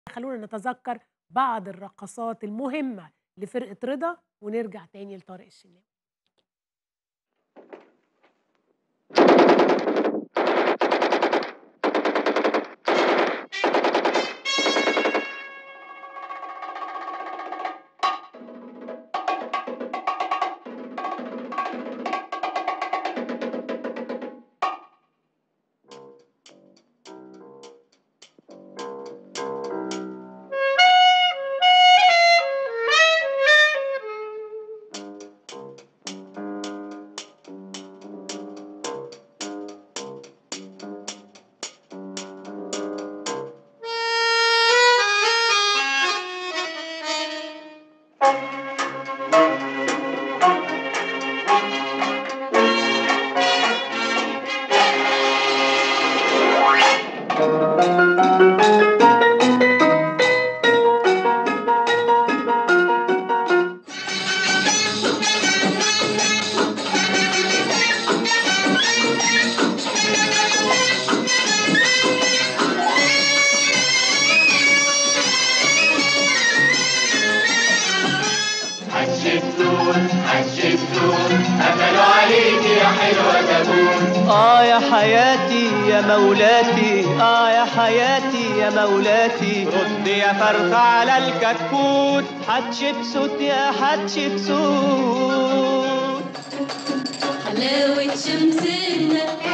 خلونا نتذكر بعض الرقصات المهمة لفرقة رضا ونرجع تاني لطارق الشناوي عالشفتون عالشفتون قفلوا عليك يا حلوة زبون آه يا حياتي يا مولاتي آه يا حياتي يا مولاتي رد يا فرخة على الكتكوت حتشبسوت يا حتشبسوت حلاوة شمسنا